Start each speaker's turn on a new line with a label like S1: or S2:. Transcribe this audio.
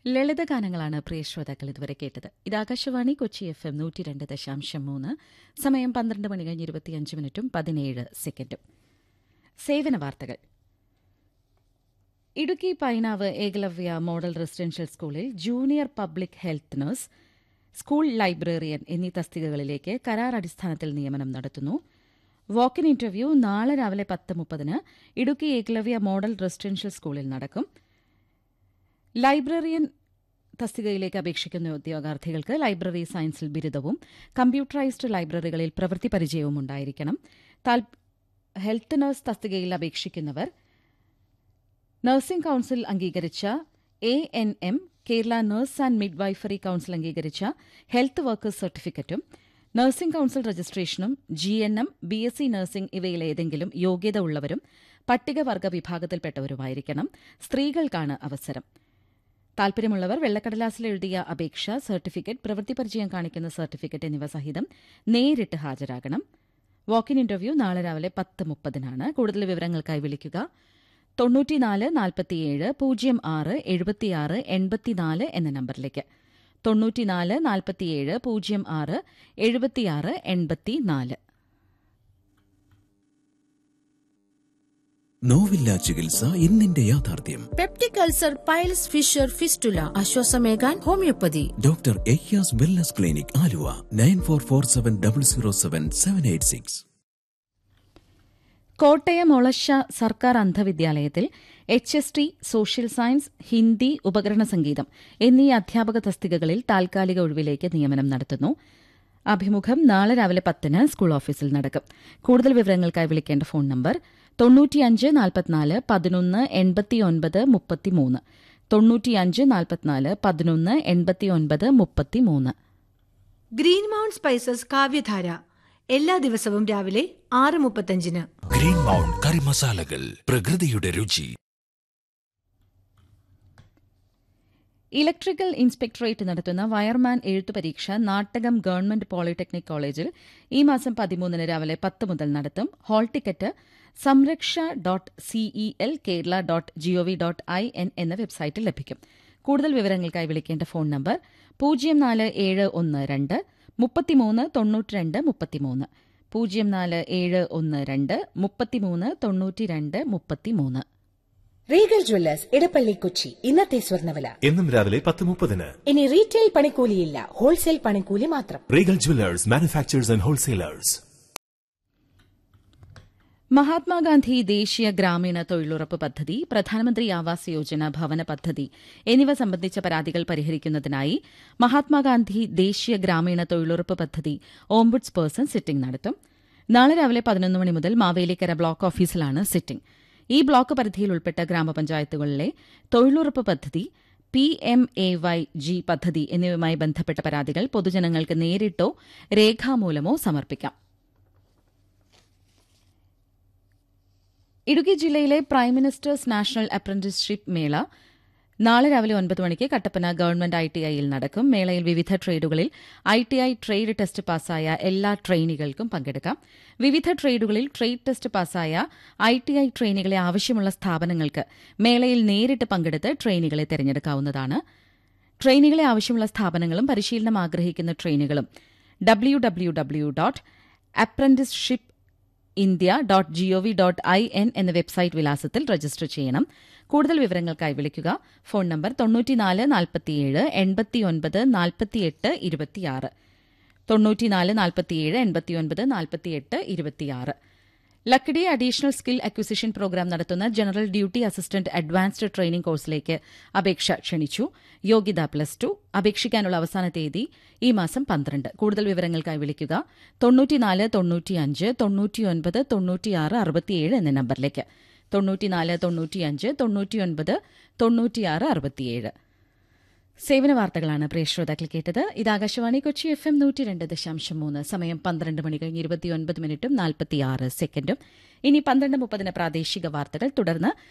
S1: ലളിതഗാനങ്ങളാണ് പ്രിയ ശ്രോതാക്കൾ ഇതുവരെ കേട്ടത് ഇത് ആകാശവാണി കൊച്ചി എഫ് എം നൂറ്റി രണ്ട് ദശാംശം മൂന്ന് സമയം പന്ത്രണ്ട് മണി കഴിഞ്ഞ് ഇരുപത്തിയഞ്ച് മിനിറ്റും പതിനേഴ് സെക്കൻഡും സേവന വാർത്തകൾ ഇടുക്കി പൈനാവ് ഏകലവ്യ മോഡൽ റെസിഡൻഷ്യൽ സ്കൂളിൽ junior public health nurse school librarian എന്നീ തസ്തികകളിലേക്ക് കരാർ അടിസ്ഥാനത്തിൽ നിയമനം നടത്തുന്നു വാക്കിൻ ഇന്റർവ്യൂ നാളെ രാവിലെ പത്ത് മുപ്പതിന് ഇടുക്കി ഏകലവ്യ മോഡൽ റെസിഡൻഷ്യൽ സ്കൂളിൽ നടക്കും ലൈബ്രറിയൻ തസ്തികയിലേക്ക് അപേക്ഷിക്കുന്ന ഉദ്യോഗാർത്ഥികൾക്ക് ലൈബ്രറി സയൻസിൽ ബിരുദവും കമ്പ്യൂട്ടറൈസ്ഡ് ലൈബ്രറികളിൽ പ്രവൃത്തി പരിചയവും ഉണ്ടായിരിക്കണം ഹെൽത്ത് നഴ്സ് തസ്തികയിൽ അപേക്ഷിക്കുന്നവർ നഴ്സിംഗ് കൌൺസിൽ അംഗീകരിച്ച A N M Kerala nurse and midwifery council അംഗീകരിച്ച ഹെൽത്ത് വർക്കേഴ്സ് സർട്ടിഫിക്കറ്റും നഴ്സിംഗ് കൌൺസിൽ രജിസ്ട്രേഷനും G N M B S C nursing ഇവയിലേതെങ്കിലും യോഗ്യത ഉള്ളവരും പട്ടികവർഗ വിഭാഗത്തിൽപ്പെട്ടവരുമായിരിക്കണം സ്ത്രീകൾക്കാണ് അവസരം താൽപര്യമുള്ളവർ വെള്ളക്കടലാസിൽ എഴുതിയ അപേക്ഷ സർട്ടിഫിക്കറ്റ് പ്രവൃത്തി പരിചയം കാണിക്കുന്ന സർട്ടിഫിക്കറ്റ് എന്നിവ സഹിതം നേരിട്ട് ഹാജരാകണം വാക്കിൻ ഇന്റർവ്യൂ നാളെ രാവിലെ പത്ത് മുപ്പതിനാണ് കൂടുതൽ വിവരങ്ങൾക്കായി വിളിക്കുക തൊണ്ണൂറ്റിനാല് നാൽപ്പത്തിയേഴ് പൂജ്യം ആറ് എഴുപത്തിയാറ് എൺപത്തിനാല് എന്ന നമ്പറിലേക്ക് തൊണ്ണൂറ്റിനാല് നാൽപ്പത്തിയേഴ് പൂജ്യം ആറ് എഴുപത്തിയാറ് എൺപത്തിനാല്
S2: നോവില്ല ചികിത്സ ഇന്നിന്റെ യാഥാർത്ഥ്യം
S3: peptic ulcer piles fissure fistula ആശ്വാസമേകാൻ homoeopathy
S2: doctor Ayyas wellness clinic Aluva nine four four seven double zero seven seven eight six
S1: Kottayam Olassa സർക്കാർ അന്ധവിദ്യാലയത്തിൽ H S T social science Hindi ഉപകരണ സംഗീതം എന്നീ അധ്യാപക തസ്തികകളിൽ താൽക്കാലിക ഒഴിവിലേക്ക് നിയമനം നടത്തുന്നു അഭിമുഖം നാളെ രാവിലെ പത്തിന് സ്കൂൾ ഓഫീസിൽ നടക്കും കൂടുതൽ വിവരങ്ങൾക്കായി വിളിക്കേണ്ട ഫോൺ നമ്പർ തൊണ്ണൂറ്റിയഞ്ച് നാൽപ്പത്തിനാല് പതിനൊന്ന് എൺപത്തിയൊൻപത് മുപ്പത്തിമൂന്ന് തൊണ്ണൂറ്റിയഞ്ച് നാൽപ്പത്തിനാല് പതിനൊന്ന് എൺപത്തിയൊൻപത് മുപ്പത്തിമൂന്ന്
S4: ഗ്രീൻ മൗണ്ട് സ്പൈസസ് കാവ്യധാര എല്ലാ ദിവസവും രാവിലെ ആറ് മുപ്പത്തഞ്ചിന്
S2: ഗ്രീൻ മൗണ്ട് കറി മസാലകൾ പ്രകൃതിയുടെ രുചി
S1: ഇലക്ട്രിക്കൽ ഇൻസ്പെക്ടറേറ്റ് നടത്തുന്ന വയർമാൻ എഴുത്തു പരീക്ഷ നാട്ടകം ഗവൺമെന്റ് പോളിടെക്നിക് കോളേജിൽ ഈ മാസം പതിമൂന്നിന് രാവിലെ പത്ത് മുതൽ നടത്തും hall ticket Samraksha dot CEL Kerala dot GOV dot I N എന്ന വെബ്സൈറ്റിൽ ലഭിക്കും കൂടുതൽ വിവരങ്ങൾക്കായി വിളിക്കേണ്ട ഫോൺ നമ്പർ പൂജ്യം നാല് ഏഴ് ഒന്ന് രണ്ട് മുപ്പത്തിമൂന്ന് തൊണ്ണൂറ്റിരണ്ട് മുപ്പത്തിമൂന്ന് പൂജ്യം നാല് ഏഴ് ഒന്ന് രണ്ട് മുപ്പത്തിമൂന്ന് തൊണ്ണൂറ്റിരണ്ട് മുപ്പത്തിമൂന്ന്
S5: റീഗൽ ജ്വല്ലേഴ്സ് ഇടപ്പള്ളി കൊച്ചി ഇന്നത്തെ സ്വർണ്ണവില
S6: എന്നും രാവിലെ പത്ത് മുപ്പതിന്
S5: ഇനി റീറ്റെയിൽ പണിക്കൂലിയില്ല ഹോൾസെയിൽ പണിക്കൂലി മാത്രം
S6: Regal jewellers manufacturers and wholesalers
S1: Mahatma Gandhi ദേശീയ ഗ്രാമീണ തൊഴിലുറപ്പ് പദ്ധതി പ്രധാനമന്ത്രി ആവാസ് യോജന ഭവന പദ്ധതി എന്നിവ സംബന്ധിച്ച പരാതികൾ പരിഹരിക്കുന്നതിനായി മഹാത്മാഗാന്ധി ദേശീയ ഗ്രാമീണ തൊഴിലുറപ്പ് പദ്ധതി ഓംബുഡ്സ് പേഴ്സൺ സിറ്റിംഗ് നടത്തും നാളെ രാവിലെ പതിനൊന്ന് മണി മുതൽ മാവേലിക്കര ബ്ലോക്ക് ഓഫീസിലാണ് സിറ്റിംഗ് ഈ ബ്ലോക്ക് പരിധിയിൽ ഉൾപ്പെട്ട ഗ്രാമപഞ്ചായത്തുകളിലെ തൊഴിലുറപ്പ് പദ്ധതി P M A Y G പദ്ധതി എന്നിവയുമായി ബന്ധപ്പെട്ട പരാതികൾ പൊതുജനങ്ങൾക്ക് നേരിട്ടോ രേഖാമൂലമോ സമർപ്പിക്കാം ഇടുക്കി ജില്ലയിലെ പ്രൈം മിനിസ്റ്റേഴ്സ് നാഷണൽ അപ്രന്റീസ്ഷിപ്പ് മേള നാളെ രാവിലെ ഒൻപത് മണിക്ക് കട്ടപ്പന ഗവൺമെന്റ് ഐ ടി ഐയിൽ നടക്കും മേളയിൽ വിവിധ ട്രേഡുകളിൽ I T I trade test പാസ്സായ എല്ലാ ട്രെയിനികൾക്കും പങ്കെടുക്കാം വിവിധ ട്രേഡുകളിൽ ട്രേഡ് ടെസ്റ്റ് പാസ്സായ ഐ ടി ഐ ട്രെയിനികളെ ആവശ്യമുള്ള സ്ഥാപനങ്ങൾക്ക് മേളയിൽ നേരിട്ട് പങ്കെടുത്ത് ട്രെയിനികളെ തിരഞ്ഞെടുക്കാവുന്നതാണ് ട്രെയിനികളെ ആവശ്യമുള്ള സ്ഥാപനങ്ങളും പരിശീലനം ആഗ്രഹിക്കുന്ന ട്രെയിനുകളും W W W dot apprenticeship India dot GOV dot I N എന്ന വെബ്സൈറ്റ് വിലാസത്തിൽ രജിസ്റ്റർ ചെയ്യണം കൂടുതൽ വിവരങ്ങൾക്കായി വിളിക്കുക ഫോൺ നമ്പർ തൊണ്ണൂറ്റിനാല് നാൽപ്പത്തിയേഴ് എൺപത്തിയൊൻപത് നാൽപ്പത്തിയെട്ട് ഇരുപത്തിയാറ് തൊണ്ണൂറ്റിനാല് നാൽപ്പത്തിയേഴ് എൺപത്തിയൊൻപത് നാൽപ്പത്തിയെട്ട് ഇരുപത്തിയാറ് Lakkidi additional skill acquisition programme നടത്തുന്ന general duty assistant advanced training കോഴ്സിലേക്ക് അപേക്ഷ ക്ഷണിച്ചു യോഗ്യത പ്ലസ് ടു അപേക്ഷിക്കാനുള്ള അവസാന തീയതി ഈ മാസം പന്ത്രണ്ട് കൂടുതൽ വിവരങ്ങൾക്കായി വിളിക്കുക തൊണ്ണൂറ്റിനാല് തൊണ്ണൂറ്റിയഞ്ച് തൊണ്ണൂറ്റിയൊൻപത് തൊണ്ണൂറ്റിയാറ് അറുപത്തിയേഴ് എന്ന നമ്പറിലേക്ക് തൊണ്ണൂറ്റിനാല് തൊണ്ണൂറ്റിയഞ്ച് തൊണ്ണൂറ്റിയൊൻപത് തൊണ്ണൂറ്റിയാറ് അറുപത്തിയേഴ് സേവന വാർത്തകളാണ് പ്രിയ ശ്രോതാക്കൾ കേട്ടത് ഇത് ആകാശവാണി കൊച്ചി എഫ് എം നൂറ്റി രണ്ട് ദശാംശം മൂന്ന് സമയം പന്ത്രണ്ട് മണി കഴിഞ്ഞ് ഇരുപത്തിയൊൻപത് മിനിറ്റും നാൽപ്പത്തിയാറ് സെക്കൻഡും ഇനി പന്ത്രണ്ട് മുപ്പതിന് പ്രാദേശിക വാർത്തകൾ തുടർന്ന്